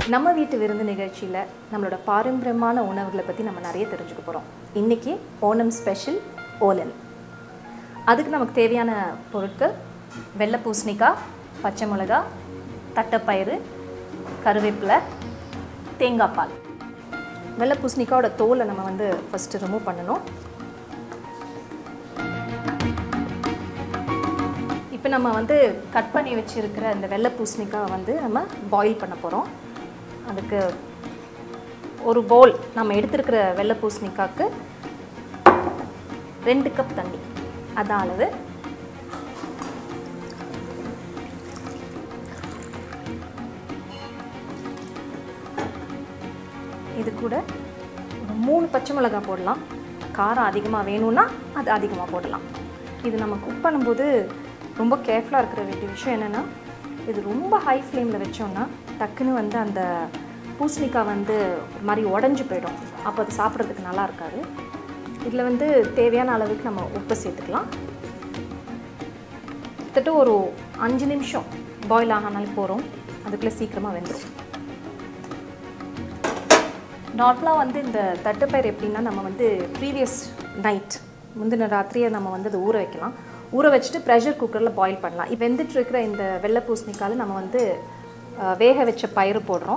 நம்ம வீட்டு விருந்து நிகழ்ச்சியில் நம்மளோட பாரம்பரியமான உணவுகளை பற்றி நம்ம நிறைய தெரிஞ்சுக்க போகிறோம் இன்றைக்கி ஓணம் ஸ்பெஷல் ஓலன் அதுக்கு நமக்கு தேவையான பொருட்கள் வெள்ளை பூசணிக்காய் பச்சை மிளகா தட்டைப்பயிறு கருவேப்பிலை தேங்காய் பால் வெள்ளை பூசணிக்காயோட தோலை நம்ம வந்து ஃபஸ்ட்டு ரிமூவ் பண்ணணும் இப்போ நம்ம வந்து கட் பண்ணி வச்சுருக்கிற இந்த வெள்ளை பூசணிக்காய் வந்து நம்ம பாயில் பண்ண போகிறோம் அதுக்கு ஒரு பவுல் நம்ம எடுத்திருக்கிற வெள்ளை பூசணிக்காய்க்கு ரெண்டு கப் தண்ணி அதான் அளவு இது கூட ஒரு மூணு பச்சை மிளகாய் போடலாம் காரம் அதிகமாக வேணும்னா அது அதிகமாக போடலாம் இது நம்ம குக் பண்ணும்போது ரொம்ப கேர்ஃபுல்லாக இருக்கிற வேண்டிய விஷயம் என்னென்னா இது ரொம்ப ஹை ஃப்ளேமில் வச்சோம்னா டக்குன்னு வந்து அந்த பூசணிக்காய் வந்து ஒரு மாதிரி உடஞ்சி போயிடும் அப்போ அது சாப்பிட்றதுக்கு நல்லா இருக்காது இதில் வந்து தேவையான அளவுக்கு நம்ம உப்பு சேர்த்துக்கலாம் கிட்டத்தட்ட ஒரு அஞ்சு நிமிஷம் பாயில் ஆனாலும் போகிறோம் அதுக்குள்ளே சீக்கிரமாக வெந்துடும் நார்மலாக வந்து இந்த தட்டுப்பயிர் எப்படின்னா நம்ம வந்து ப்ரீவியஸ் நைட் முந்தின ராத்திரியை நம்ம வந்து அதை ஊற வைக்கலாம் ஊற வச்சுட்டு ப்ரெஷர் குக்கரில் பாயில் பண்ணலாம் இப்போ வெந்துட்டு இருக்கிற இந்த வெள்ளை பூசணிக்கால நம்ம வந்து அஹ், வேக வச்ச பயிறு போடுறோம்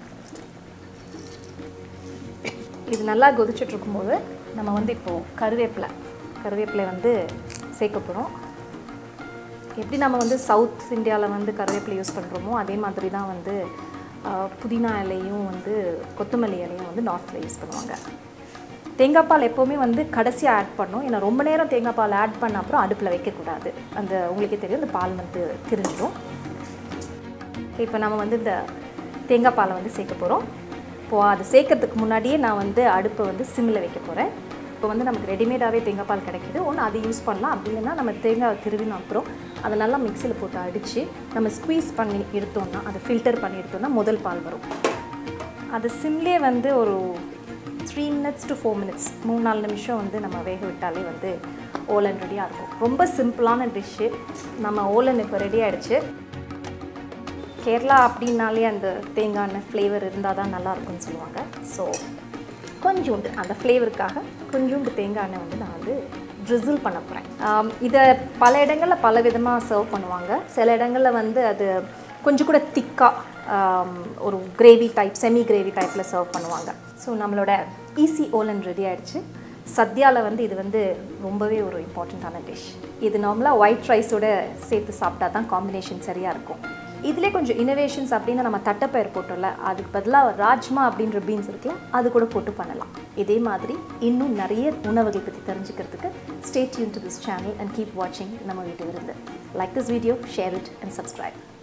இது நல்லா கொதிச்சுட்டு இருக்கும்போது நம்ம வந்து இப்போது கருவேப்பிலை கருவேப்பிலை வந்து சேர்க்க போகிறோம் எப்படி நம்ம வந்து சவுத் இந்தியாவில் வந்து கருவேப்பிலை யூஸ் பண்ணுறோமோ அதே மாதிரி தான் வந்து ஆஹ், புதினா இலையும் வந்து கொத்தமல்லி இலையும் வந்து நார்த்தில் யூஸ் பண்ணுவாங்க தேங்காய் பால் எப்போவுமே வந்து கடைசியாக ஆட் பண்ணோம் ஏன்னா ரொம்ப நேரம் தேங்காய் பால் ஆட் பண்ண அப்புறம் அடுப்பில் வைக்கக்கூடாது அந்த உங்களுக்கே தெரியும் இந்த பால் வந்து திரிஞ்சிடும் இப்போ நம்ம வந்து இந்த தேங்காய் பாலை வந்து சேர்க்க போகிறோம் இப்போது அது சேர்க்கறதுக்கு முன்னாடியே நான் வந்து அடுப்பை வந்து சிம்மில் வைக்க போகிறேன் இப்போ வந்து நமக்கு ரெடிமேடாகவே தேங்காய் பால் கிடைக்குது ஒன்று அதை யூஸ் பண்ணலாம் அப்படி இல்லைன்னா நம்ம தேங்காய் திருவின அப்புறம் அதை நல்லா மிக்சியில் போட்டு அடித்து நம்ம ஸ்குவீஸ் பண்ணி எடுத்தோம்னா அதை ஃபில்டர் பண்ணி எடுத்தோம்னா முதல் பால் வரும் அது சிம்லேயே வந்து ஒரு three minutes to four minutes மூணு நாலு நிமிஷம் வந்து நம்ம வேக விட்டாலே வந்து ஓலன் ரெடியாக இருக்கும் ரொம்ப சிம்பிளான டிஷ்ஷு நம்ம ஓலன் இப்போ ரெடி ஆகிடுச்சு கேரளா அப்படின்னாலே அந்த தேங்காய் எண்ணெய் ஃப்ளேவர் இருந்தால் தான் நல்லா இருக்கும்னு சொல்லுவாங்க ஸோ கொஞ்சோண்டு அந்த ஃப்ளேவருக்காக கொஞ்சோண்டு தேங்காய் எண்ணெய் வந்து நான் வந்து ட்ரிசில் பண்ண போகிறேன் இதை பல இடங்களில் பல விதமாக சர்வ் பண்ணுவாங்க சில இடங்களில் வந்து அது கொஞ்சம் கூட திக்காக ஒரு கிரேவி டைப் செமி கிரேவி டைப்பில் சர்வ் பண்ணுவாங்க ஸோ நம்மளோட ஈஸி ஓலன் ரெடி ஆயிடுச்சு சத்யாவில் வந்து இது வந்து ரொம்பவே ஒரு இம்பார்ட்டண்ட்டான டிஷ் இது நார்மலாக ஒயிட் ரைஸோட சேர்த்து சாப்பிட்டா தான் காம்பினேஷன் சரியாக இருக்கும் இதிலே கொஞ்சம் இனோவேஷன்ஸ் அப்படின்னு நம்ம தட்டைப்பயிர் போட்டோம்ல அதுக்கு பதிலாக ராஜ்மா அப்படின்ற பீன்ஸ் இருக்குல்ல அது கூட போட்டு பண்ணலாம் இதே மாதிரி இன்னும் நிறைய உணவுகள் பற்றி தெரிஞ்சுக்கிறதுக்கு stay tuned to this channel and keep வாட்சிங் நம்ம வீட்டு விருந்து like this video share it and subscribe